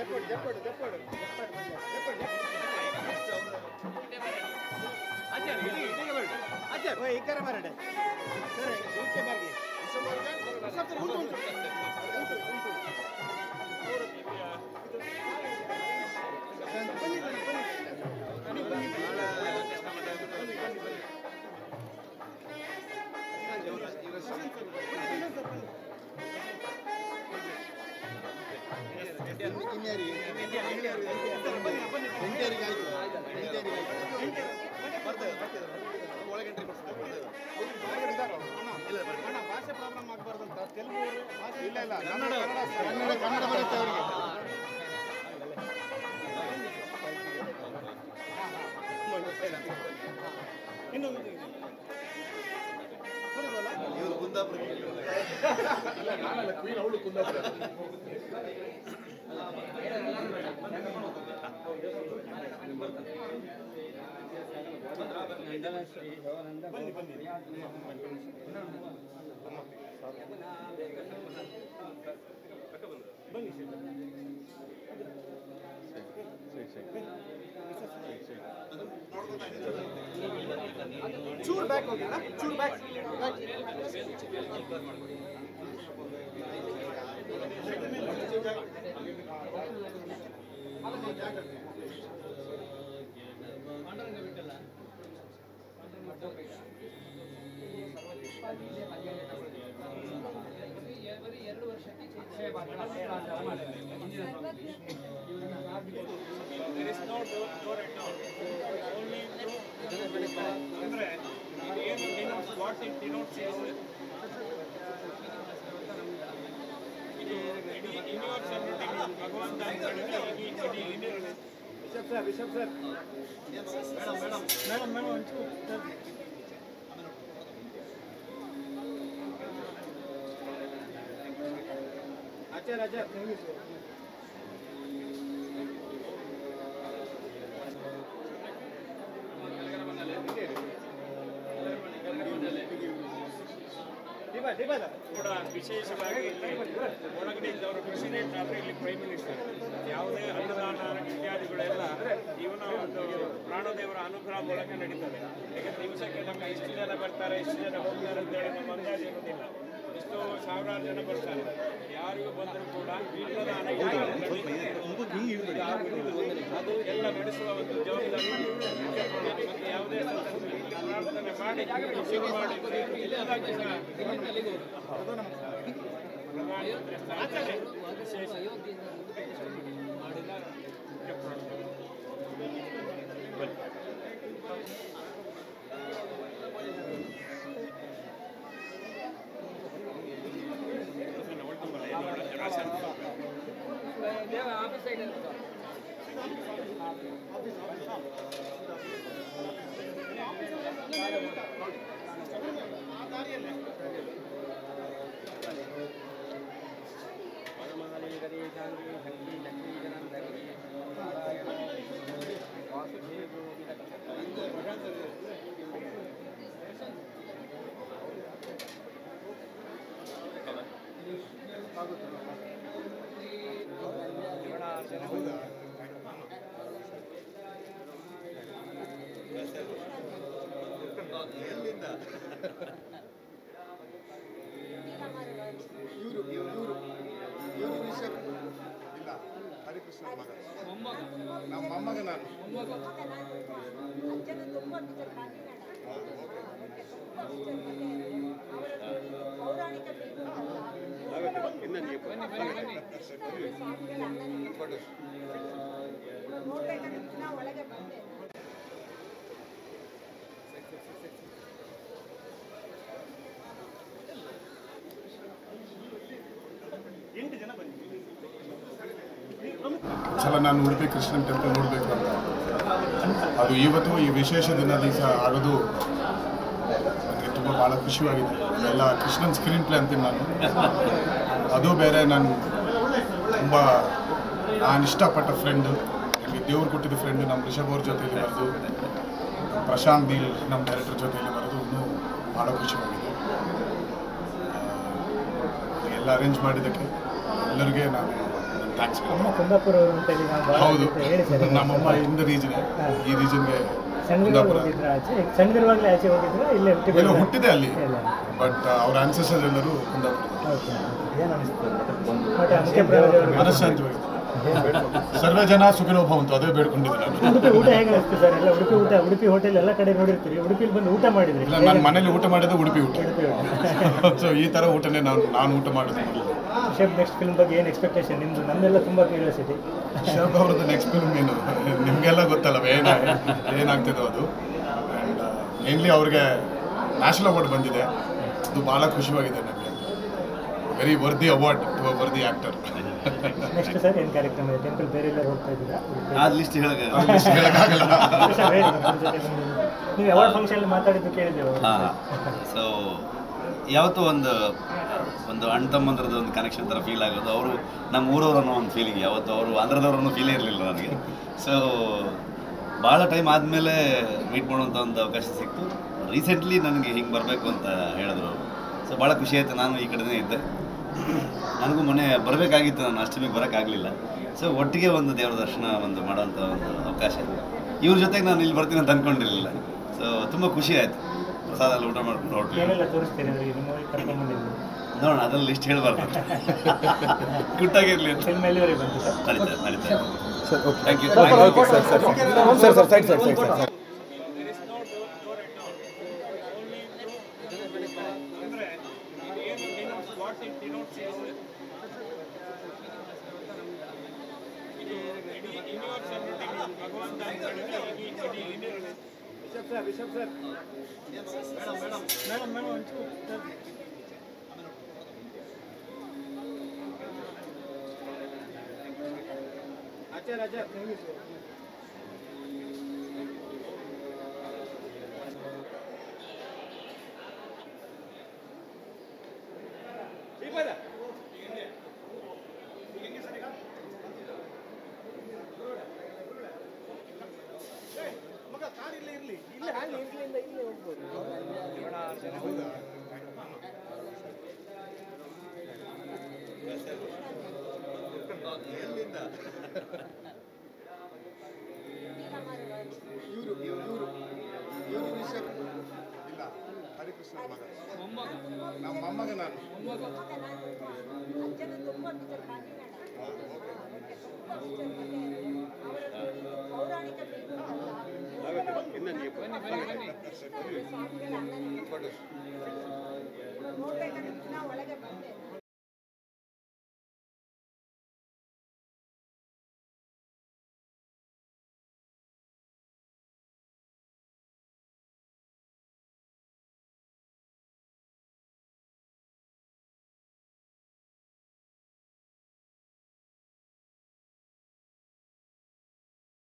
ಕನ್ನಡ ಕನ್ನಡ ಬರುತ್ತೆ ಅವರಿಗೆ ಇವರು ಕುಂದಾಪುರ ಚೂರ್ ಬ್ಯಾಕ್ ಹೋಗಿ ಅಣ್ಣ, ಚೂರ್ ಬ್ಯಾಕ್ ಅಂದ್ರೆ ಏನು denotes what it denotes is ಇದು ಇಡೀ ಯೂನಿವರ್ಸ್ ಅನ್ನು ಡಿನೋಟ್ ಭಗವಂತ ಅಂತ ಹೇಳಿದ್ರೆ ಇಡೀ ಇಡೀ universe bishop sir bishop sir madam madam madam ಒಂಚೂರು ಸರ್ ಆಚಾರ್ ಆಚಾರ್ ದೀಪ ದೀಪ ಕೂಡ ವಿಶೇಷವಾಗಿ ಇಲ್ಲಿ ಒಳಗಡೆ ಇದ್ದವರು ಪ್ರೆಸಿಡೆಂಟ್ ಆದರೆ ಇಲ್ಲಿ ಪ್ರೈಮ್ ಮಿನಿಸ್ಟರ್ ಯಾವುದೇ ಅನುದಾನ ಇತ್ಯಾದಿಗಳೆಲ್ಲ ಇವನ ಒಂದು ಪ್ರಾಣದೇವರ ಅನುಗ್ರಹ ಮೂಲಕ ನಡೀತದೆ ಯಾಕಂದ್ರೆ ದಿವಸಕ್ಕೆ ನಮಗೆ ಇಷ್ಟು ಜನ ಬರ್ತಾರೆ ಇಷ್ಟು ಜನ ಹೋಗ್ತಾರೆ ಅಂತೇಳಿ ನಮ್ಮ ಅಂದಾಜು ಇರೋದಿಲ್ಲ ಎಷ್ಟೋ ಸಾವಿರಾರು ಜನ ಬರ್ತಾರೆ ಯಾರಿಗೂ ಬಂದರೂ ಕೂಡ ಅನ್ನದಾನ ಯಾರು ನಡೀತದೆ. ಅದು ಎಲ್ಲ ನಡೆಸುವ ಒಂದು ಜವಾಬ್ದಾರಿ ಮತ್ತೆ ಯಾವುದೇ ಸಂದರ್ಭದಲ್ಲಿ ಇಲ್ಲಿ ಪ್ರಾರ್ಥನೆ ಮಾಡಿ ಶುರು ಮಾಡಿ ಎಲ್ಲದಕ್ಕೂ ಸಹ ಪ್ರಧಾನಮಂತ್ರಿ ಸ್ಥಾನದಲ್ಲಿ ವಿಶೇಷ ಮಾಡಿದ ಮುಖ್ಯ ಪ್ರಾರ್ಥನೆ. ಅದನ್ನ ಒಳ್ಕೊಂಬಲ್ಲ, ಏನು ಮಾಡೋದು, ರಾಸಾಯನಿಕ. ಎಲ್ಲಿಂದ ಇವರು ಇವರು ಇವರು ಇವರು ಬಿಷಪ್ ಇಲ್ಲ ಹರಿಕೃಷ್ಣ ಮಗ ನಮ್ಮ ಮೊಮ್ಮಗ ನಾನು ಒಳಗೆ ಬಂದೆ ಎಂಟು ಜನ ಬಂದಿದ್ದೀವಿ ಸಲ ನಾನು ಉಡುಪಿ ಕೃಷ್ಣನ್ ಟೆಂಪಲ್ ನೋಡಬೇಕು ಅಂತ ಅದು ಇವತ್ತು ಈ ವಿಶೇಷ ದಿನ ದಿವಸ ಆಗೋದು ನನಗೆ ತುಂಬ ಭಾಳ ಖುಷಿಯಾಗಿದೆ ಎಲ್ಲ ಕೃಷ್ಣನ್ ಸ್ಕ್ರೀನ್ ಪ್ಲೇ ಅಂತೀನಿ ನಾನು ಅದು ಬೇರೆ ನಾನು ತುಂಬ ನಾನು ಇಷ್ಟಪಟ್ಟ ಫ್ರೆಂಡು ನನಗೆ ದೇವ್ರು ಕೊಟ್ಟಿದ್ದ ಫ್ರೆಂಡು ನಮ್ಮ ರಿಷಬ್ ಅವ್ರ ಜೊತೆಯಲ್ಲಿ ಬರೆದು ಪ್ರಶಾಂತ್ ನೀಲ್ ನಮ್ಮ ಡೈರೆಕ್ಟರ್ ಜೊತೆಯಲ್ಲಿ ಬರೆದು ಇನ್ನೂ ಭಾಳ ಖುಷಿಯಾಗಿದೆ ಆ, ಎಲ್ಲ ಅರೇಂಜ್ ಮಾಡಿದ್ದಕ್ಕೆ ಎಲ್ಲರಿಗೆ ನಾನು ನನ್ನ ಥ್ಯಾಂಕ್ಸ್ ಅಮ್ಮ ಕುಂದಾಪುರ ಅವರು ಅಂತ ಹೇಳಿ ನಾವು ಭಾಳ ಹೌದು ಜೊತೆ ಹೇಳಿದ್ದಾರೆ ನಮ್ಮಮ್ಮ ಇಂದ ರೀಜನ್ ಈ ರೀಜನ್ಗೆ ಸಣ್ಣದಿರುವಾಗ ಕುಂದಾಪುರ ಹೋಗಿದ್ರ ಆಚೆ ಈಗ ಸಣ್ಣದಿರುವಾಗಲೇ ಆಚೆ ಹೋಗಿದ್ರ ಇಲ್ಲೇ ಹುಟ್ಟಿ ಎಲ್ಲ ಹುಟ್ಟಿದೆ ಅಲ್ಲಿ ಇಲ್ಲ. ಬಟ್ ಅವ್ರ ಆನ್ಸೆಸ್ಟರ್ ಎಲ್ಲರೂ ಕುಂದಾಪುರ ಓಕೆ ಏನು ಅನಿಸ್ತು ಮತ್ತೆ ಮುಖ್ಯ ಪ್ರವಾದಿಯವರು ಮನಸ್ಸಾಂತವಾಗಿದೆ ಸರ್ವೇ ಜನ ಸುಖಿನೋ ಭವಂತು ಅದೇ ಬೇಡ್ಕೊಂಡಿದ್ದೆ ನಾನು ಉಡುಪಿ ಊಟ ಹೇಗೆ ಅನಿಸ್ತು ಸರ್ ಎಲ್ಲ ಉಡುಪಿ ಊಟ ಉಡುಪಿ ಹೋಟೆಲ್ ಎಲ್ಲ ಕಡೆ ನೋಡಿರ್ತೀರಿ ಉಡುಪಿಲಿ ಬಂದು ಊಟ ಮಾಡಿದ್ರಿ ಇಲ್ಲ ನಾನು ಮನೇಲಿ ಊಟ ಮಾಡಿದ್ದು ಉಡುಪಿ ಊಟ ಉಡುಪಿ ಊಟ ಸೊ ಈ ಥರ ಊಟನೇ ನಾನು ನಾನು ಊಟ ಮಾಡೋದು ಶೇಪ್ ನೆಕ್ಸ್ಟ್ ಫಿಲ್ಮ್ ಬಗ್ಗೆ ಏನು ಎಕ್ಸ್ಪೆಕ್ಟೇಷನ್ ನಿಮ್ಮದು ನಮ್ಮೆಲ್ಲ ತುಂಬ ಕ್ಯೂರಿಯಾಸಿಟಿ ಶರದ್ ಅವ್ರದ್ದು ನೆಕ್ಸ್ಟ್ ಫಿಲ್ಮ್ ಏನು ನಿಮಗೆಲ್ಲ ಗೊತ್ತಲ್ಲ ಏನ ಏನಾಗ್ತಿದೋ ಅದು ಆ್ಯಂಡ್ ಮೇನ್ಲಿ ಅವ್ರಿಗೆ ನ್ಯಾಷನಲ್ ಅವಾರ್ಡ್ ಬಂದಿದೆ ಅದು ಭಾಳ ಖುಷಿಯಾಗಿದೆ ನನಗೆ very worthy award to a worthy actor next sir ಏನು ಕಾರ್ಯಕ್ರಮ ಇದೆ ಟೆಂಪಲ್ ಬೇರೆ ಎಲ್ಲ ಹೋಗ್ತಾ ಇದ್ದೀರಾ ಆ ಲಿಸ್ಟ್ ಹೇಳಕ್ಕೆ ಹೇಳೋಕ್ಕಾಗಲ್ಲ ಸರ್ ಹೇಳಿ ನಮ್ಮ ಜೊತೆ ಬಂದು. ನೀವು ಅವಾರ್ಡ್ ಫಂಕ್ಷನ್ ಮಾತಾಡಿದ್ದು ಕೇಳಿದ್ದೆವು ಹಾಂ ಸೊ ಯಾವತ್ತೂ ಒಂದು ಒಂದು ಅಣ್ಣ ತಮ್ಮಂದ್ರದ್ದು ಒಂದು ಕನೆಕ್ಷನ್ ಥರ ಫೀಲ್ ಆಗೋದು ಅವರು ನಮ್ಮ ಊರವ್ರು ಅನ್ನೋ ಒಂದು ಫೀಲಿಂಗ್ ಯಾವತ್ತು ಅವರು ಆಂಧ್ರದವ್ರನ್ನೂ ಫೀಲೇ ಇರಲಿಲ್ಲ ನನಗೆ ಸೊ ಭಾಳ ಟೈಮ್ ಆದಮೇಲೆ ಮೀಟ್ ಮಾಡುವಂಥ ಒಂದು ಅವಕಾಶ ಸಿಕ್ತು ರೀಸೆಂಟ್ಲಿ ನನಗೆ ಹಿಂಗೆ ಬರಬೇಕು ಅಂತ ಹೇಳಿದ್ರು ಅವರು ಸೊ ಭಾಳ ಖುಷಿ ಆಯಿತು ನಾನು ಈ ಕಡೆನೇ ಇದ್ದೆ ನನಗೂ ಮೊನ್ನೆ ಬರಬೇಕಾಗಿತ್ತು ನಾನು ಅಷ್ಟಮಿಗೆ ಬರೋಕ್ಕಾಗಲಿಲ್ಲ ಸೊ ಒಟ್ಟಿಗೆ ಒಂದು ದೇವರ ದರ್ಶನ ಒಂದು ಮಾಡೋಂಥ ಒಂದು ಅವಕಾಶ ಇವ್ರ ಜೊತೆಗೆ ನಾನು ಇಲ್ಲಿ ಬರ್ತೀನಿ ಅಂತ ಅಂದ್ಕೊಂಡಿರಲಿಲ್ಲ ಸೊ ತುಂಬ ಖುಷಿ ಆಯಿತು ಪ್ರಸಾದ ಎಲ್ಲ ಊಟ ಮಾಡ್ಕೊಂಡು ಹೊರಟ್ವಿ ಏನೆಲ್ಲ ತೋರಿಸ್ತೀರಿ ಅವರಿಗೆ ನಿಮ್ಮ ಕರ್ಕೊಂಡು ಬಂದಿದ್ದು ನೋಡೋಣ ಅದರಲ್ಲಿ ಲಿಸ್ಟ್ ಹೇಳಬಾರ್ದು ಗುಟ್ಟಾಗಿರಲಿ ಅಂತ ಫಿಲ್ಮ್ ಎಲ್ಲಿವರೆಗೆ ಬಂತು ಸರ್ ನಡೀತಾ ನಡೀತಾ thank you sir sir side side side sir There is no door, door at all. Only ಅಂದ್ರೆ ಏನು denotes, what it denotes is ಇದು ಇಡೀ universe ಅನ್ನು ತೆಗೆದು ಭಗವಂತ ಅಂತ ಹೇಳಿದ್ರೆ ಇಡೀ ಇಡೀ universe. ಮೇಡಮ್ ಮೇಡಮ್ ಒಂಚೂರು ಸರ್. ಆಚಾರ್ ಆಚಾರ್ ಶ್ರೀಪಾದ ಇವರು ಇವರು ಇವರು ರಿಷಬ್ ಇಲ್ಲ ಹರಿಕೃಷ್ಣ ಮಗ ನಮ್ಮ ಮೊಮ್ಮಗ ನಾನು ಅಜ್ಜನ ತುಂಬ ಪಿಕ್ಚರ್ ಕಾಕಿನಾಡ ಪೌರಾಣಿಕ ನೋಡ್ಬೇಕಂದ್ರೆ ಪುನಃ ಒಳಗೆ ಬಂದೆ